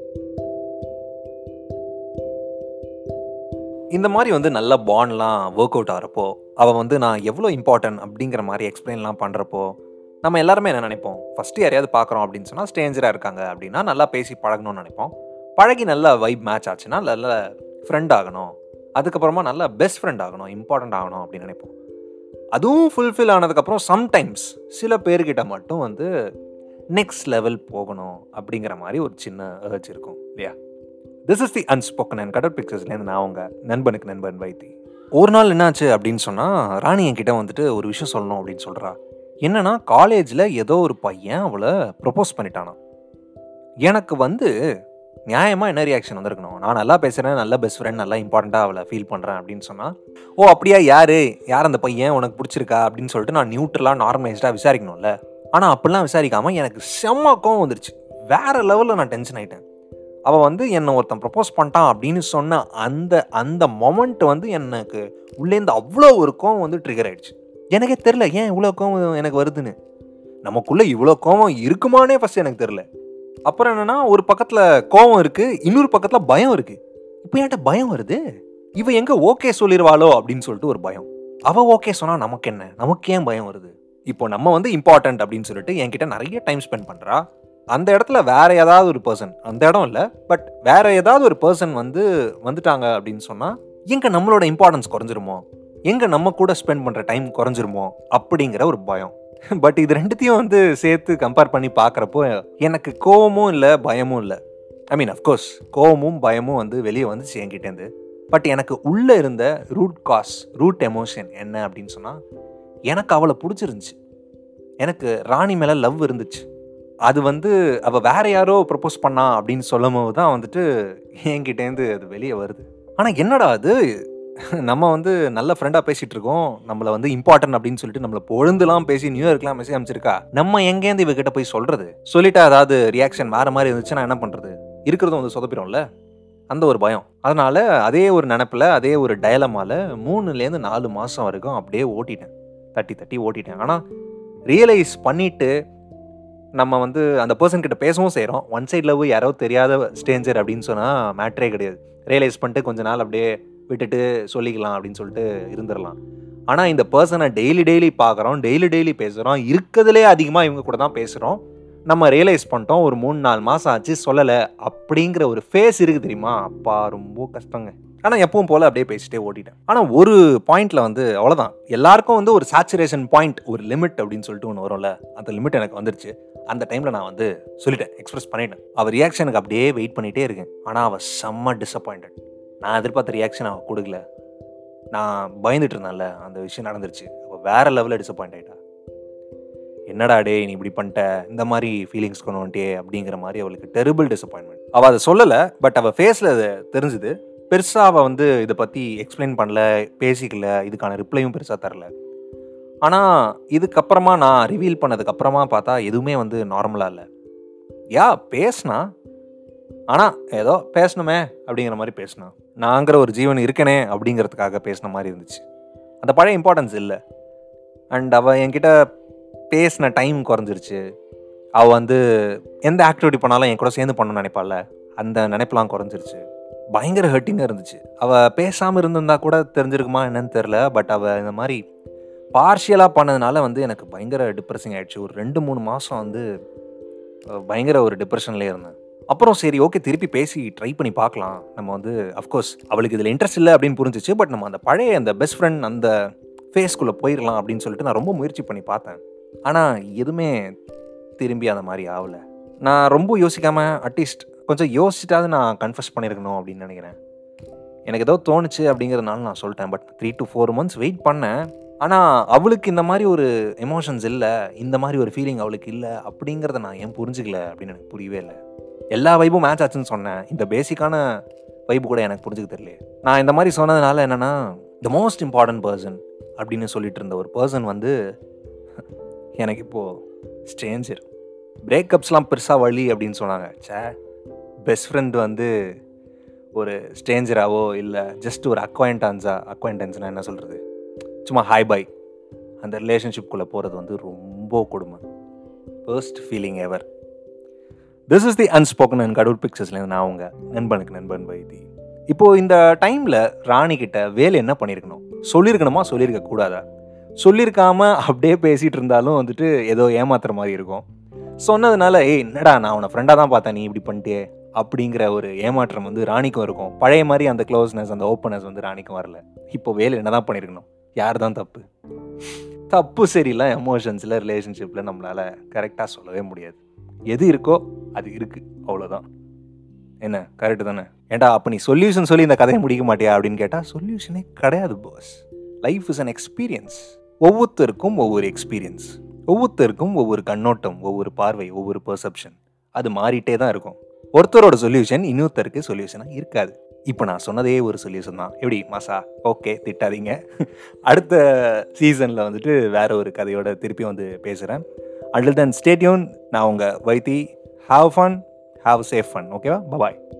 இந்த மாதிரி வந்து நல்ல பாண்ட்லாம் ஒர்க் அவுட் ஆகிறப்போ அவள் வந்து நான் எவ்வளோ இம்பார்ட்டன்ட் அப்படிங்கிற மாதிரி எக்ஸ்பிளைன்லாம் பண்ணுறப்போ நம்ம எல்லாருமே என்ன நினைப்போம் ஃபஸ்ட்டு யாரையாவது பார்க்குறோம் அப்படின்னு சொன்னால் ஸ்டேஞ்சராக இருக்காங்க அப்படின்னா நல்லா பேசி பழகணும்னு நினைப்போம் பழகி நல்லா வைப் மேட்ச் ஆச்சுன்னா நல்ல ஃப்ரெண்ட் ஆகணும் அதுக்கப்புறமா நல்ல பெஸ்ட் ஃப்ரெண்ட் ஆகணும் இம்பார்ட்டண்ட் ஆகணும் அப்படின்னு நினைப்போம் அதுவும் ஃபுல்ஃபில் ஆனதுக்கப்புறம் சம்டைம்ஸ் சில பேர்கிட்ட மட்டும் வந்து நெக்ஸ்ட் லெவல் போகணும் அப்படிங்கிற மாதிரி ஒரு சின்ன ஏர்ஜ் இருக்கும் இல்லையா this is the unspoken and கடல் பிக்சர்ஸ்லேருந்து நான் அவங்க நண்பனுக்கு நண்பன் வைத்தி ஒரு நாள் என்னாச்சு அப்படின்னு சொன்னால் ராணி என்கிட்ட வந்துட்டு ஒரு விஷயம் சொல்லணும் அப்படின்னு சொல்கிறா என்னன்னா காலேஜில் ஏதோ ஒரு பையன் அவளை ப்ரொப்போஸ் பண்ணிட்டானா எனக்கு வந்து நியாயமாக என்ன ரியாக்ஷன் வந்திருக்கணும் நான் நல்லா பேசுகிறேன் நல்ல பெஸ்ட் ஃப்ரெண்ட் நல்லா இம்பார்ட்டண்ட்டாக அவளை ஃபீல் பண்ணுறேன் அப்படின்னு சொன்னால் ஓ அப்படியா யார் யார் அந்த பையன் உனக்கு பிடிச்சிருக்கா அப்படின்னு சொல்லிட்டு நான் நியூட்ரலாக நார்மலைஸ்டாக விசாரிக்கணும்ல ஆனால் அப்படிலாம் விசாரிக்காமல் எனக்கு செம்ம கோவம் வந்துருச்சு வேறு லெவலில் நான் டென்ஷன் ஆகிட்டேன் அவள் வந்து என்னை ஒருத்தன் ப்ரப்போஸ் பண்ணிட்டான் அப்படின்னு சொன்ன அந்த அந்த மொமெண்ட் வந்து எனக்கு உள்ளேருந்து அவ்வளோ ஒரு கோவம் வந்து ட்ரிகர் ஆயிடுச்சு எனக்கே தெரில ஏன் இவ்வளோ கோவம் எனக்கு வருதுன்னு நமக்குள்ளே இவ்வளோ கோவம் இருக்குமானே ஃபஸ்ட் எனக்கு தெரில அப்புறம் என்னன்னா ஒரு பக்கத்தில் கோவம் இருக்குது இன்னொரு பக்கத்தில் பயம் இருக்குது இப்போ என்கிட்ட பயம் வருது இவ எங்கே ஓகே சொல்லிடுவாளோ அப்படின்னு சொல்லிட்டு ஒரு பயம் அவள் ஓகே சொன்னால் நமக்கு என்ன நமக்கு ஏன் பயம் வருது இப்போ நம்ம வந்து இம்பார்ட்டன்ட் அப்படின்னு சொல்லிட்டு என்கிட்ட நிறைய டைம் ஸ்பெண்ட் பண்ணுறா அந்த இடத்துல வேற ஏதாவது ஒரு பர்சன் அந்த இடம் இல்லை பட் வேற ஏதாவது ஒரு பர்சன் வந்து வந்துட்டாங்க அப்படின்னு சொன்னால் எங்கே நம்மளோட இம்பார்ட்டன்ஸ் குறைஞ்சிருமோ எங்கே நம்ம கூட ஸ்பெண்ட் பண்ணுற டைம் குறைஞ்சிருமோ அப்படிங்கிற ஒரு பயம் பட் இது ரெண்டுத்தையும் வந்து சேர்த்து கம்பேர் பண்ணி பார்க்குறப்போ எனக்கு கோவமும் இல்லை பயமும் இல்லை ஐ மீன் அஃப்கோர்ஸ் கோவமும் பயமும் வந்து வெளியே வந்துச்சு என்கிட்டேருந்து பட் எனக்கு உள்ளே இருந்த ரூட் காஸ் ரூட் எமோஷன் என்ன அப்படின்னு சொன்னால் எனக்கு அவளை பிடிச்சிருந்துச்சு எனக்கு ராணி மேலே லவ் இருந்துச்சு அது வந்து அவள் வேற யாரோ ப்ரப்போஸ் பண்ணா அப்படின்னு சொல்லும் போது தான் வந்துட்டு என்கிட்டேருந்து அது வெளியே வருது ஆனால் என்னடா அது நம்ம வந்து நல்ல ஃப்ரெண்டாக பேசிகிட்டு இருக்கோம் நம்மளை வந்து இம்பார்ட்டன்ட் அப்படின்னு சொல்லிட்டு நம்மளை பொழுதுலாம் பேசி நியூ இயர்க்குலாம் மெசேஜ் அமைச்சிருக்கா நம்ம எங்கேருந்து இவகிட்ட போய் சொல்கிறது சொல்லிட்டா ஏதாவது ரியாக்ஷன் வேறு மாதிரி இருந்துச்சுன்னா என்ன பண்ணுறது இருக்கிறதும் வந்து சொதப்பிடும்ல அந்த ஒரு பயம் அதனால அதே ஒரு நினப்பில் அதே ஒரு டயலமால மூணுலேருந்து நாலு மாதம் வரைக்கும் அப்படியே ஓட்டிட்டேன் தட்டி தட்டி ஓட்டிட்டேன் ஆனால் ரியலைஸ் பண்ணிட்டு நம்ம வந்து அந்த பர்சன் கிட்ட பேசவும் செய்கிறோம் ஒன் சைட் லவ் யாரோ தெரியாத ஸ்டேஞ்சர் அப்படின்னு சொன்னால் மேட்ரே கிடையாது ரியலைஸ் பண்ணிட்டு கொஞ்ச நாள் அப்படியே விட்டுட்டு சொல்லிக்கலாம் அப்படின்னு சொல்லிட்டு இருந்துடலாம் ஆனால் இந்த பர்சனை டெய்லி டெய்லி பார்க்குறோம் டெய்லி டெய்லி பேசுகிறோம் இருக்கிறதுலே அதிகமாக இவங்க கூட தான் பேசுகிறோம் நம்ம ரியலைஸ் பண்ணிட்டோம் ஒரு மூணு நாலு மாதம் ஆச்சு சொல்லலை அப்படிங்கிற ஒரு ஃபேஸ் இருக்குது தெரியுமா அப்பா ரொம்ப கஷ்டங்க ஆனால் எப்பவும் போல் அப்படியே பேசிட்டே ஓட்டிட்டேன் ஆனால் ஒரு பாயிண்ட்ல வந்து அவ்வளோதான் எல்லாருக்கும் வந்து ஒரு சேச்சுரேஷன் பாயிண்ட் ஒரு லிமிட் அப்படின்னு சொல்லிட்டு ஒன்று வரும்ல அந்த லிமிட் எனக்கு வந்துருச்சு அந்த டைமில் நான் வந்து சொல்லிட்டேன் எக்ஸ்பிரஸ் பண்ணிட்டேன் அவள் ரியாக்ஷனுக்கு அப்படியே வெயிட் பண்ணிகிட்டே இருக்கேன் ஆனால் அவள் செம்ம டிசப்பாயிண்டட் நான் எதிர்பார்த்த ரியாக்ஷன் அவள் கொடுக்கல நான் பயந்துட்டு இருந்தேன்ல அந்த விஷயம் நடந்துருச்சு அவள் வேற லெவலில் டிசப்பாயிண்ட் ஆகிட்டா என்னடா டே நீ இப்படி பண்ணிட்ட இந்த மாதிரி ஃபீலிங்ஸ் கொண்டு வந்துட்டே அப்படிங்கிற மாதிரி அவளுக்கு டெரிபிள் டிசப்பாயின்மெண்ட் அவள் அதை சொல்லலை பட் அவள் ஃபேஸில் அது தெரிஞ்சுது பெருசாக அவள் வந்து இதை பற்றி எக்ஸ்பிளைன் பண்ணல பேசிக்கல இதுக்கான ரிப்ளையும் பெருசாக தரல ஆனால் இதுக்கப்புறமா நான் ரிவீல் பண்ணதுக்கப்புறமா பார்த்தா எதுவுமே வந்து நார்மலாக இல்லை யா பேசினா ஆனால் ஏதோ பேசணுமே அப்படிங்கிற மாதிரி பேசினா நாங்கிற ஒரு ஜீவன் இருக்கனே அப்படிங்கிறதுக்காக பேசின மாதிரி இருந்துச்சு அந்த பழைய இம்பார்ட்டன்ஸ் இல்லை அண்ட் அவள் என்கிட்ட பேசின டைம் குறைஞ்சிருச்சு அவள் வந்து எந்த ஆக்டிவிட்டி பண்ணாலும் என் கூட சேர்ந்து பண்ணணும்னு நினைப்பாள்ல அந்த நினைப்பெல்லாம் குறைஞ்சிருச்சு பயங்கர ஹர்ட்டிங்காக இருந்துச்சு அவள் பேசாமல் இருந்திருந்தா கூட தெரிஞ்சிருக்குமா என்னன்னு தெரில பட் அவள் இந்த மாதிரி பார்ஷியலாக பண்ணதுனால வந்து எனக்கு பயங்கர டிப்ரெஸிங் ஆயிடுச்சு ஒரு ரெண்டு மூணு மாதம் வந்து அஹ், பயங்கர ஒரு டிப்ரெஷன்லேயே இருந்தேன் அப்புறம் சரி ஓகே திருப்பி பேசி ட்ரை பண்ணி பார்க்கலாம் நம்ம வந்து அஃப்கோர்ஸ் அவளுக்கு இதில் இன்ட்ரெஸ்ட் இல்லை அப்படின்னு புரிஞ்சிச்சு பட் நம்ம அந்த பழைய அந்த பெஸ்ட் ஃப்ரெண்ட் அந்த ஃபேஸ்க்குள்ளே போயிடலாம் அப்படின்னு சொல்லிட்டு நான் ரொம்ப முயற்சி பண்ணி பார்த்தேன் ஆனால் எதுவுமே திரும்பி அந்த மாதிரி ஆகலை நான் ரொம்ப யோசிக்காமல் அட்லீஸ்ட் கொஞ்சம் யோசிச்சுட்டாவது நான் கன்ஃபஸ் பண்ணியிருக்கணும் அப்படின்னு நினைக்கிறேன் எனக்கு ஏதோ தோணுச்சு அப்படிங்கிறதுனால நான் சொல்லிட்டேன் but three to four months wait பண்ணேன் ஆனால் அவளுக்கு இந்த மாதிரி ஒரு எமோஷன்ஸ் இல்லை இந்த மாதிரி ஒரு ஃபீலிங் அவளுக்கு இல்லை அப்படிங்கிறத நான் ஏன் புரிஞ்சுக்கல அப்படின்னு எனக்கு புரியவே இல்லை எல்லா வைப்பும் மேட்ச் ஆச்சுன்னு சொன்னேன் இந்த பேசிக்கான வைப்பு கூட எனக்கு புரிஞ்சுக்க தெரியல நான் இந்த மாதிரி சொன்னதுனால என்னென்னா த மோஸ்ட் இம்பார்ட்டன்ட் பர்சன் அப்படின்னு சொல்லிட்டு இருந்த ஒரு பர்சன் வந்து எனக்கு இப்போது ஸ்ட்ரேஞ்சர் பிரேக்கப்ஸ்லாம் பெருசாக வழி அப்படின்னு சொன்னாங்க சே பெஸ்ட் ஃப்ரெண்ட் வந்து ஒரு ஸ்டேஞ்சராவோ இல்லை ஜஸ்ட் ஒரு அக்வைண்டன்ஸா அக்வைண்டன்ஸ்னா என்ன சொல்கிறது சும்மா ஹாய் பை அந்த ரிலேஷன்ஷிப்குள்ளே போகிறது வந்து ரொம்ப கொடுமை first feeling ever this is the unspoken and கடவுள் பிக்சர்ஸ்லேருந்து நான் உங்க நண்பனுக்கு நண்பன் வைத்தி இப்போ இந்த டைம்ல ராணி கிட்ட வேலை என்ன பண்ணியிருக்கணும் சொல்லியிருக்கணுமா சொல்லியிருக்க கூடாதா சொல்லியிருக்காம அப்படியே பேசிட்டு இருந்தாலும் வந்துட்டு ஏதோ ஏமாத்துற மாதிரி இருக்கும் சொன்னதுனால ஏய் என்னடா நான் உன்னை ஃப்ரெண்டாக தான் பார்த்தேன் நீ இப்படி பண்ணிட்டியே அப்படிங்கிற ஒரு ஏமாற்றம் வந்து ராணிக்கும் இருக்கும் பழைய மாதிரி அந்த க்ளோஸ்னஸ் அந்த ஓப்பனஸ் வந்து ராணிக்கும் வரல இப்போ வேலை என்ன தான் பண்ணியிருக்கணும் யார் தான் தப்பு தப்பு சரியில்லாம் எமோஷன்ஸில் ரிலேஷன்ஷிப்பில் நம்மளால் கரெக்டாக சொல்லவே முடியாது எது இருக்கோ அது இருக்குது அவ்வளோதான் என்ன கரெக்டு தானே ஏன்டா அப்போ நீ சொல்யூஷன் சொல்லி இந்த கதையை முடிக்க மாட்டியா அப்படின்னு கேட்டால் சொல்யூஷனே கிடையாது boss life is an experience ஒவ்வொருத்தருக்கும் ஒவ்வொரு எக்ஸ்பீரியன்ஸ் ஒவ்வொருத்தருக்கும் ஒவ்வொரு கண்ணோட்டம் ஒவ்வொரு பார்வை ஒவ்வொரு பெர்செப்ஷன் அது மாறிட்டே தான் இருக்கும் ஒருத்தரோட சொல்யூஷன் இன்னொருத்தருக்கு சொல்யூஷனாக இருக்காது இப்போ நான் சொன்னதே ஒரு சொல்யூஷன் தான் எப்படி மாசா ஓகே திட்டாதீங்க அடுத்த சீசனில் வந்துட்டு வேற ஒரு கதையோட திருப்பி வந்து பேசுகிறேன் அண்டில் தென் ஸ்டேட்யூன் நான் உங்கள் Vaithi have fun have safe fun ஓகேவா பாய்